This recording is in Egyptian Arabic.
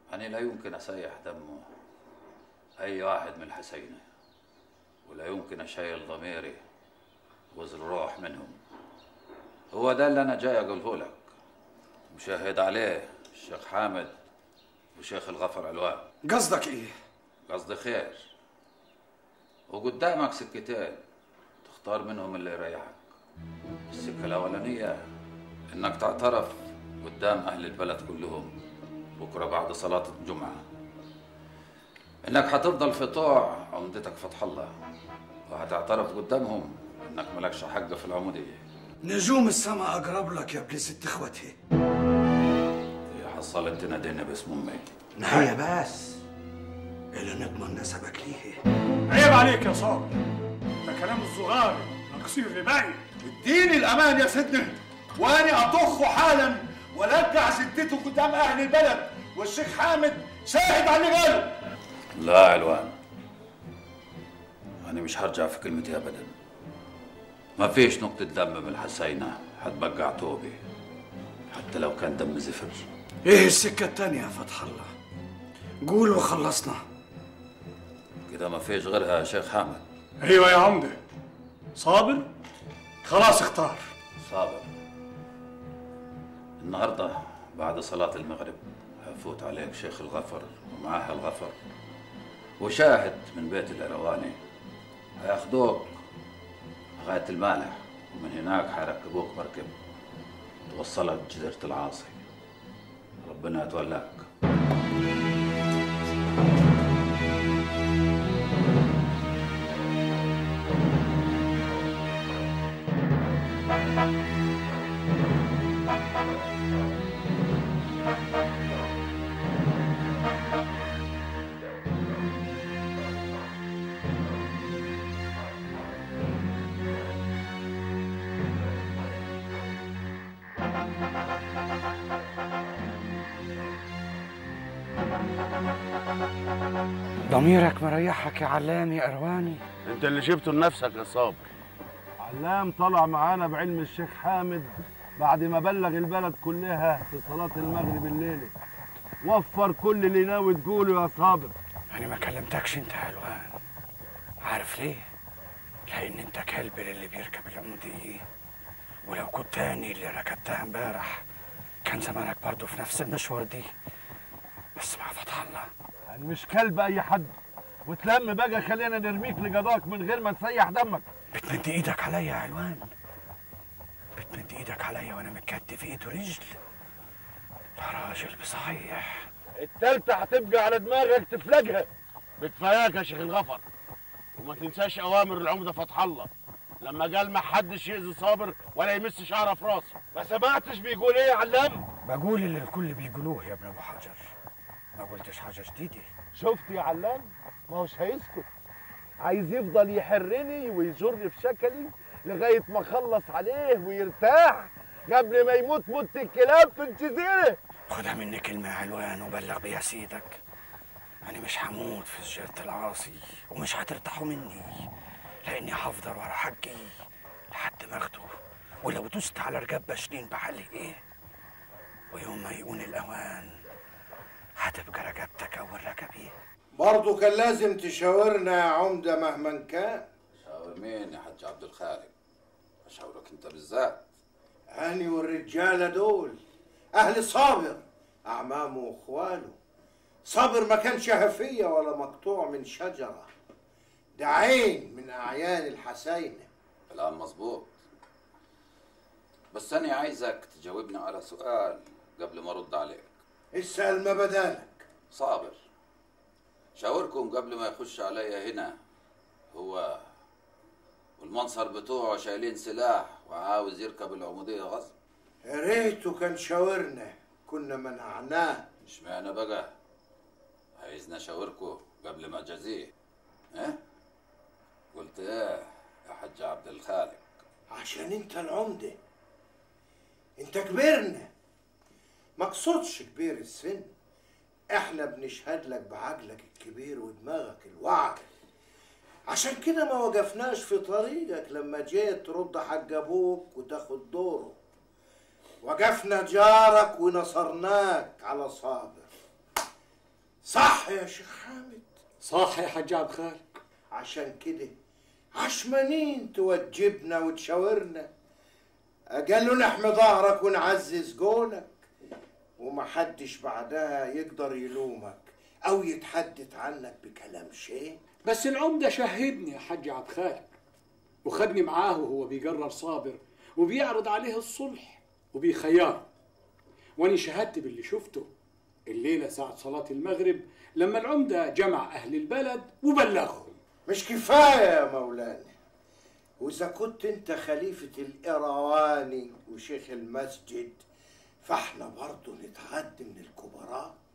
أنا لا يمكن أسيح دمه أي واحد من الحسينة ولا يمكن أشيل ضميري وزن روح منهم هو ده اللي أنا جاي أقوله لك مشاهد عليه الشيخ حامد وشيخ الغفر علوان قصدك ايه قصدي خير وقدامك سكتين تختار منهم اللي يريحك السكة الأولانية إنك تعترف قدام أهل البلد كلهم بكرة بعد صلاة الجمعة إنك هتفضل في طوع عمدتك فتح الله وهتعترف قدامهم إنك ملكش حق في العمودية نجوم السماء اقرب لك يا ابن ست اخوتي هي حصلت تنادينا باسم أمي نهاية بس اللي نضمن نسبك ليه عيب عليك يا صابر ده كلام الصغار نقصير رباعي اديني الامان يا سيدنا وانا اطخه حالا ولجع سدته قدام اهل البلد والشيخ حامد شاهد على اللي قاله لا علوان أنا مش هرجع في كلمتي أبدا ما فيش نقطة دم من الحسينة هتبقع توبي حتى لو كان دم زفر ايه السكة التانية يا فتح الله قول وخلصنا كده ما فيش غيرها يا شيخ حامد ايوه يا عمده صابر خلاص اختار صابر النهاردة بعد صلاة المغرب هفوت عليك شيخ الغفر ومعاها الغفر وشاهد من بيت الأرواني هياخدوك لغاية المالح ومن هناك هيركبوك مركب توصلك جزيرة العاصي ربنا يتولاك ضميرك مريحك يا علام يا ارواني انت اللي جبته لنفسك يا صابر علام طلع معانا بعلم الشيخ حامد بعد ما بلغ البلد كلها في صلاة المغرب الليلة وفر كل اللي ناوي تقوله يا صابر انا ما كلمتكش انت يا الوان عارف ليه لان انت كلب اللي بيركب العمودية ولو كنت تاني اللي ركبتها امبارح كان زمانك برضه في نفس المشوار دي بس مع فتح الله يعني مش كلب اي حد وتلم بقى خلينا نرميك لقضاك من غير ما نسيح دمك بتمد ايدك عليا يا علوان بتمد ايدك عليا وانا متكتف ايد ورجل ده راجل بصحيح التالتة هتبقى على دماغك تفلقها بكفاياك يا شيخ الغفر وما تنساش اوامر العمده فتح الله لما قال ما حدش يأذي صابر ولا يمس شعره في راسه ما سمعتش بيقول ايه يا علام بقول اللي الكل بيقولوه يا ابن ابو حجر ما قلتش حاجه جديده شفت يا علام ما هوش هيسكت عايز يفضل يحرني ويجر في شكلي لغايه ما اخلص عليه ويرتاح قبل ما يموت موت الكلاب في الجزيره خدها مني كلمه يا علوان وبلغ بيها سيدك انا مش هموت في سجارة العاصي ومش هترتاحوا مني لاني هفضل ورا حقي لحد ما اخده ولو دست على رقاب بشرين بحل ايه ويوم ما يكون الاوان هتبقى رقبتك اول رقبي برضه كان لازم تشاورنا يا عمده مهما كان شاور مين يا حاج عبد الخالق اشاورك انت بالذات هاني والرجاله دول اهل صابر اعمامه واخواله صابر ما كانش هفيه ولا مقطوع من شجره ده عين من اعيان الحسينه كلام مظبوط بس انا عايزك تجاوبني على سؤال قبل ما ارد عليك اسال ما بدالك صابر شاوركم قبل ما يخش عليا هنا هو والمنصر بتوعه شايلين سلاح وعاوز يركب العمودية غصب يا ريته كان شاورنا كنا منعناه اشمعنى بقى عايزنا اشاوركم قبل ما اجازيه ها قلت ايه يا حاج عبد الخالق عشان انت العمده انت كبرنا مقصودش كبير السن احنا بنشهد لك بعقلك الكبير ودماغك الوعي عشان كده ما وقفناش في طريقك لما جيت ترد حق ابوك وتاخد دوره وقفنا جارك ونصرناك على صابر صح يا شيخ حامد صح يا حاج عبد خالق عشان كده عشمانين توجبنا وتشاورنا قالوا نحمي ظهرك ونعزز قولك ومحدش بعدها يقدر يلومك او يتحدث عنك بكلام شيء بس العمدة شهدني يا حاج عبد خالق وخدني معاه وهو بيقرر صابر وبيعرض عليه الصلح وبيخيره واني شهدت باللي شفته الليلة ساعة صلاة المغرب لما العمدة جمع أهل البلد وبلغهم مش كفاية يا مولانا وإذا كنت أنت خليفة الإيرواني وشيخ المسجد فاحنا برضو نتعد من الكبراء